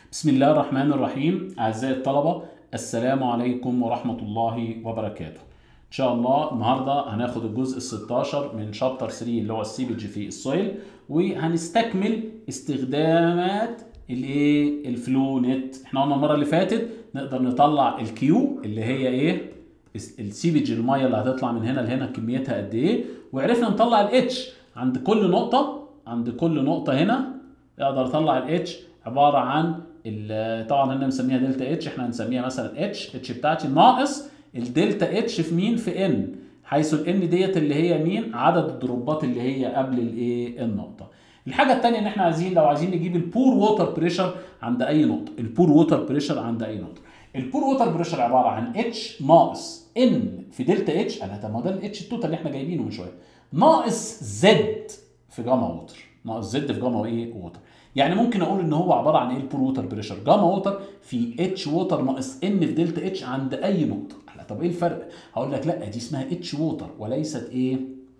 بسم الله الرحمن الرحيم أعزائي الطلبة السلام عليكم ورحمة الله وبركاته إن شاء الله النهاردة هناخد الجزء ال 16 من شابتر 3 اللي هو السيبج في السويل وهنستكمل استخدامات الايه الفلو نت احنا قلنا المرة اللي فاتت نقدر نطلع الكيو اللي هي ايه السيبج الميه اللي هتطلع من هنا لهنا كميتها قد ايه وعرفنا نطلع الاتش عند كل نقطة عند كل نقطة هنا اقدر اطلع الاتش عبارة عن طبعا هنا بنسميها دلتا اتش احنا هنسميها مثلا اتش اتش بتاعتي ناقص الدلتا اتش في مين في ان حيث الان ديت اللي هي مين عدد الدروبات اللي هي قبل الايه النقطه الحاجه الثانيه ان احنا عايزين لو عايزين نجيب البور ووتر بريشر عند اي نقطه البور ووتر بريشر عند اي نقطه البور ووتر بريشر عباره عن اتش ناقص ان في دلتا اتش انا طب ما ده الاتش التوتال اللي احنا جايبينه من شويه ناقص زد في جاما ووتر ناقص زد في جاما ايه ووتر يعني ممكن اقول ان هو عباره عن ايه البور ووتر بريشر جاما ووتر في اتش ووتر ناقص ان في دلتا اتش عند اي نقطه لا طب ايه الفرق هقول لك لا دي اسمها اتش ووتر وليست ايه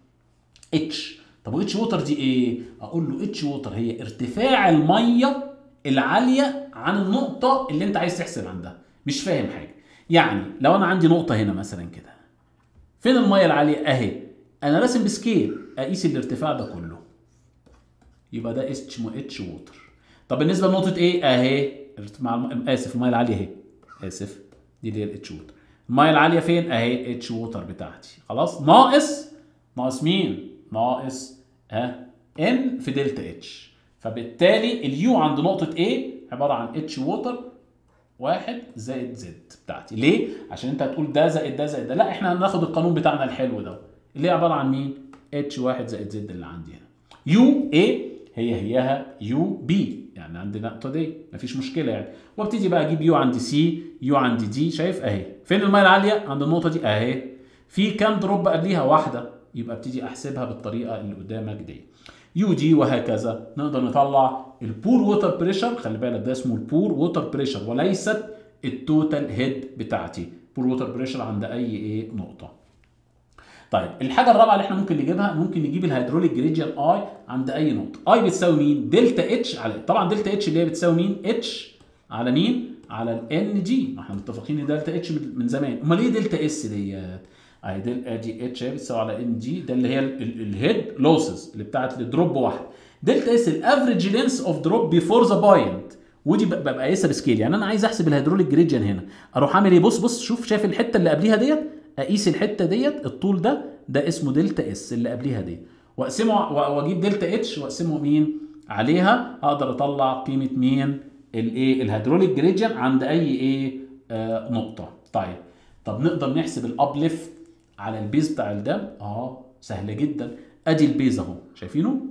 اتش طب واتش ووتر دي ايه اقول له اتش ووتر هي ارتفاع الميه العاليه عن النقطه اللي انت عايز تحسب عندها مش فاهم حاجه يعني لو انا عندي نقطه هنا مثلا كده فين الميه العاليه اهي انا راسم بسكيل اقيس الارتفاع ده كله يبقى ده اسمه اتش ووتر طب بالنسبه لنقطه ايه اهي مع اسف الميه العاليه اهي اسف دي اللي هي الاتش ووتر الميه العاليه فين اهي اتش ووتر بتاعتي خلاص ناقص ناقص مين ناقص ها ان في دلتا اتش فبالتالي اليو عند نقطه ايه عباره عن اتش ووتر واحد زائد زد بتاعتي ليه عشان انت هتقول ده زائد ده زائد ده لا احنا هناخد القانون بتاعنا الحلو ده اللي هي عباره عن مين اتش واحد زائد زد اللي عندي هنا يو ايه هي هيها يو بي يعني عندي النقطة دي مفيش مشكلة يعني وابتدي بقى اجيب يو عند سي يو عند دي شايف اهي فين المية العالية عند النقطة دي اهي في كام دروب قبليها واحدة يبقى ابتدي احسبها بالطريقة اللي قدامك دي يو دي وهكذا نقدر نطلع البور ووتر بريشر خلي بالك ده اسمه البور ووتر بريشر وليست التوتال هيد بتاعتي بور ووتر بريشر عند اي ايه نقطة طيب الحاجه الرابعه اللي احنا ممكن نجيبها ممكن نجيب الهيدروليك جريديان اي عند اي نقطه اي بتساوي مين دلتا اتش على طبعا دلتا اتش اللي هي بتساوي مين اتش على مين على الان جي ما احنا متفقين ان دلتا اتش من زمان امال ايه دلتا اس ديت اهي دل ادي اتش بتساوي على ان جي ده اللي هي الهيد لوسز اللي بتاعت الدروب واحد دلتا اس الافريج لينس اوف دروب بيفور ذا بايند ودي ببقى قايسها بسكيل يعني انا عايز احسب الهيدروليك جريديان هنا اروح اعمل ايه بص بص شوف شايف الحته اللي قبليها ديت اقيس الحته ديت الطول ده ده اسمه دلتا اس اللي قبليها دي واقسمه واجيب دلتا اتش واقسمه مين عليها اقدر اطلع قيمه مين الايه الهيدروليك جريديان عند اي ايه آه نقطه طيب طب نقدر نحسب الابليفت على البيز بتاع الدم اه سهله جدا ادي البيز اهو شايفينه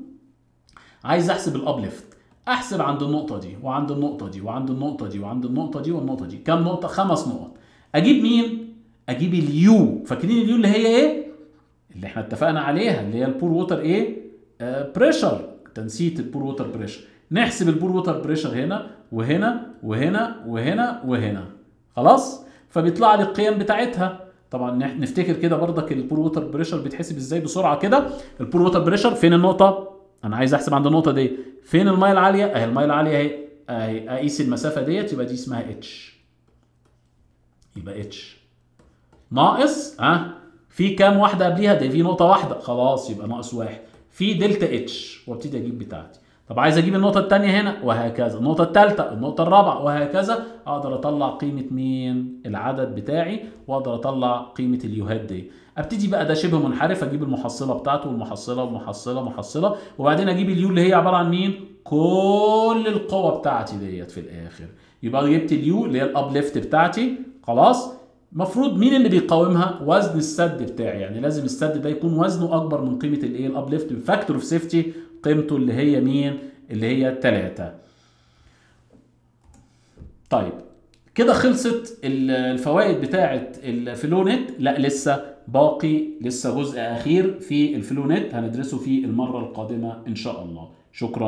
عايز احسب الابليفت احسب عند النقطه دي وعند النقطه دي وعند النقطه دي وعند النقطه دي والنقطه دي كام نقطه خمس نقط اجيب مين اجيب اليو فاكرين اليو اللي هي ايه اللي احنا اتفقنا عليها اللي هي البور ووتر ايه آه بريشر تنسيت البور ووتر بريشر نحسب البور ووتر بريشر هنا وهنا وهنا وهنا وهنا خلاص فبيطلع لي القيم بتاعتها طبعا نفتكر كده برضك البور ووتر بريشر بيتحسب ازاي بسرعه كده البور ووتر بريشر فين النقطه انا عايز احسب عند النقطه دي فين الميه العاليه اهي الميه العاليه اهي اهي اقيس المسافه ديت يبقى دي اسمها اتش يبقى اتش ناقص ها أه؟ في كام واحده قبليها ده في نقطه واحده خلاص يبقى ناقص واحد في دلتا اتش وابتدي اجيب بتاعتي طب عايز اجيب النقطه الثانيه هنا وهكذا النقطه الثالثه النقطه الرابعه وهكذا اقدر اطلع قيمه مين العدد بتاعي واقدر اطلع قيمه اليوهات دي ابتدي بقى ده شبه منحرف اجيب المحصله بتاعته والمحصله والمحصله محصله وبعدين اجيب اليو اللي هي عباره عن مين كل القوه بتاعتي ديت في الاخر يبقى جبت اليو اللي هي الابليفت بتاعتي خلاص المفروض مين اللي بيقاومها وزن السد بتاعي يعني لازم السد ده يكون وزنه اكبر من قيمه الايه الابليفت فاكتور اوف سيفتي قيمته اللي هي مين اللي هي 3 طيب كده خلصت الفوائد بتاعه الفلونت لا لسه باقي لسه جزء اخير في الفلونت هندرسه في المره القادمه ان شاء الله شكرا